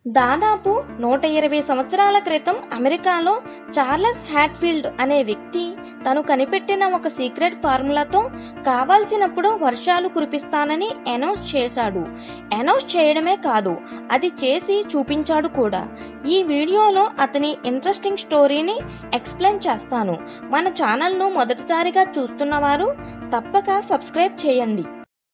దాదాపు నూట ఇరవై సంవత్సరాల క్రితం అమెరికాలో చార్లెస్ హ్యాట్ఫీల్డ్ అనే వ్యక్తి తను కనిపెట్టిన ఒక సీక్రెట్ ఫార్ములాతో కావాల్సినప్పుడు వర్షాలు కురిపిస్తానని అనౌన్స్ చేశాడు అనౌన్స్ చేయడమే కాదు అది చేసి చూపించాడు కూడా ఈ వీడియోలో అతని ఇంట్రెస్టింగ్ స్టోరీని ఎక్స్ప్లెయిన్ చేస్తాను మన ఛానల్ను మొదటిసారిగా చూస్తున్నవారు తప్పక సబ్స్క్రైబ్ చేయండి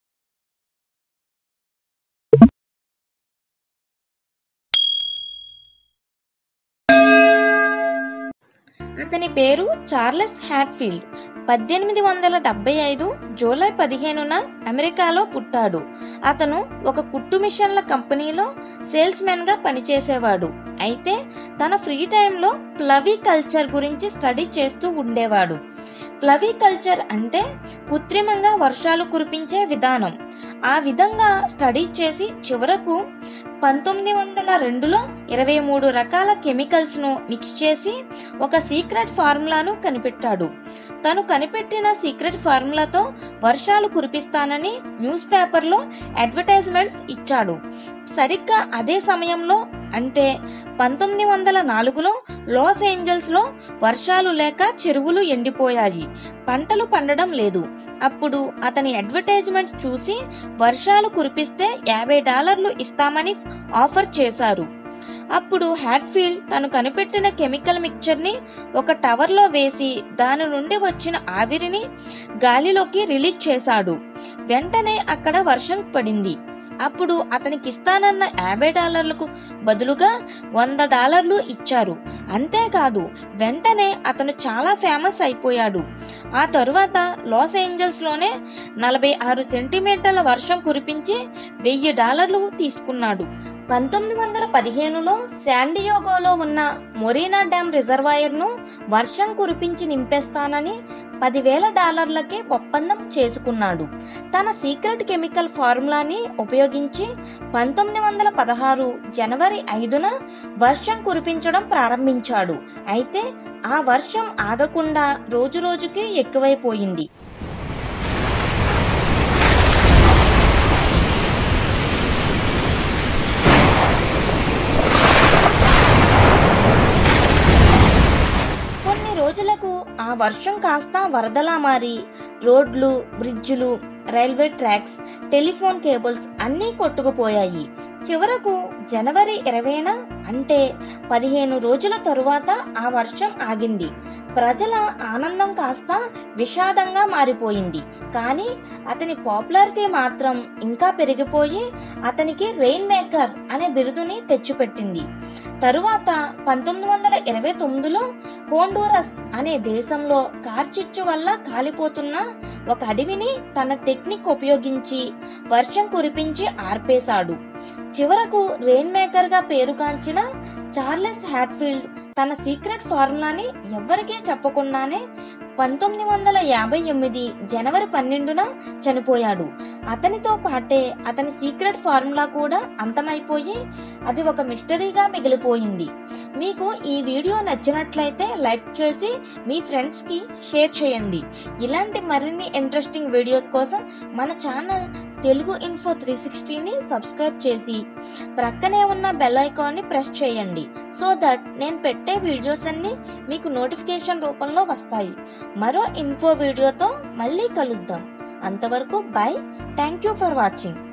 అతని పేరు చార్లెస్ హ్యాట్ఫీల్డ్ పద్దెనిమిది వందల డెబ్బై ఐదు జూలై పదిహేనున అమెరికాలో పుట్టాడు అతను ఒక కుట్టు మిషన్ల కంపెనీలో సేల్స్ మెన్ గా పనిచేసేవాడు అయితే తన ఫ్రీ టైంలో ఫ్లవీ కల్చర్ గురించి స్టడీ చేస్తూ ఉండేవాడు ఫ్లవీ కల్చర్ అంటే కృత్రిమంగా వర్షాలు కురిపించే విధానం ఆ విధంగా స్టడీ చేసి చివరకు పంతొమ్మిది వందల రెండులో ఇరవై మూడు రకాల కెమికల్స్ ను మిక్స్ చేసి ఒక సీక్రెట్ ఫార్ములాను కనిపెట్టాడు తను కనిపెట్టిన సీక్రెట్ ఫార్ములాతో వర్షాలు కురిపిస్తానని న్యూస్ పేపర్లో అడ్వర్టైజ్మెంట్స్ ఇచ్చాడు సరిగ్గా అదే సమయంలో అంటే పంతొమ్మిది వందల నాలుగులో లాస్ ఏంజల్స్ లో వర్షాలు లేక చెరువులు ఎండిపోయాయి పంటలు పండడం లేదు అప్పుడు అతని అడ్వర్టైజ్మెంట్స్ చూసి వర్షాలు కురిపిస్తే యాభై డాలర్లు ఇస్తామని ఆఫర్ చేశారు అప్పుడు హ్యాట్ఫీల్డ్ తను కనిపెట్టిన కెమికల్ మిక్చర్ ని ఒక టవర్ లో వేసి దాని నుండి వచ్చిన ఆవిరిని గాలిలోకి రిలీజ్ చేశాడు వెంటనే అక్కడ వర్షం పడింది అప్పుడు అతనికి ఇస్తానన్న యాభై డాలర్లకు బదులుగా వంద డాలర్లు ఇచ్చారు అంతేకాదు వెంటనే అతను చాలా ఫేమస్ అయిపోయాడు ఆ తరువాత లాస్ ఏంజల్స్ లోనే నలభై ఆరు సెంటీమీటర్ల వర్షం కురిపించి వెయ్యి డాలర్లు తీసుకున్నాడు పంతొమ్మిది వందల పదిహేనులో శాండియోగోలో ఉన్న మొరీనా డ్యామ్ రిజర్వాయర్ ను వర్షం కురిపించి నింపేస్తానని పదివేల డాలర్లకే ఒప్పందం చేసుకున్నాడు తన సీక్రెట్ కెమికల్ ఫార్ములాని ఉపయోగించి పంతొమ్మిది వందల పదహారు జనవరి ఐదున వర్షం కురిపించడం ప్రారంభించాడు అయితే ఆ వర్షం ఆగకుండా రోజు రోజుకి ఎక్కువైపోయింది కొన్ని రోజులకు ఆ వర్షం కాస్త వరదలా మారి రోడ్లు బ్రిడ్జులు రైల్వే ట్రాక్స్ టెలిఫోన్ కేబుల్స్ అన్నీ కొట్టుకుపోయాయి చివరకు జనవరి ఇరవైన అంటే పదిహేను రోజుల తరువాత ఆ వర్షం ఆగింది ప్రజల ఆనందం కాస్త విషాదంగా మారిపోయింది కానీ అతని పాపులారిటీ మాత్రం ఇంకా పెరిగిపోయి అతనికి రెయిన్ మేకర్ అనే బిరుదుని తెచ్చిపెట్టింది తరువాత పంతొమ్మిది వందల ఇరవై తొమ్మిదిలో హోండూరస్ అనే దేశంలో కార్చిచ్చు వల్ల కాలిపోతున్న ఒక అడవిని తన టెక్నిక్ ఉపయోగించి వర్షం కురిపించి ఆర్పేశాడు చివరకు రెయిన్ మేకర్ గా పేరుగాంచిన చార్లెస్ హ్యాట్ఫీల్డ్ తన సీక్రెట్ ఫార్ములాని ఎవ్వరికీ చెప్పకుండానే పంతొమ్మిది వందల యాభై ఎనిమిది జనవరి పన్నెండున చనిపోయాడు అతనితో పాటే అతని సీక్రెట్ ఫార్ములా కూడా అంతమైపోయి అది ఒక మిస్టరీగా మిగిలిపోయింది మీకు ఈ వీడియో నచ్చినట్లయితే లైక్ చేసి మీ ఫ్రెండ్స్ కి షేర్ చేయండి ఇలాంటి మరిన్ని ఇంట్రెస్టింగ్ వీడియోస్ కోసం మన ఛానల్ తెలుగు ఇన్ఫో త్రీ సిక్స్టీని సబ్స్క్రైబ్ చేసి ప్రక్కనే ఉన్న బెల్ ఐకాన్ని ప్రెస్ చేయండి సో దట్ నేను పెట్టే వీడియోస్ అన్ని మీకు నోటిఫికేషన్ రూపంలో వస్తాయి మరో ఇన్ఫో వీడియోతో మళ్ళీ కలుద్దాం అంతవరకు bye thank you for watching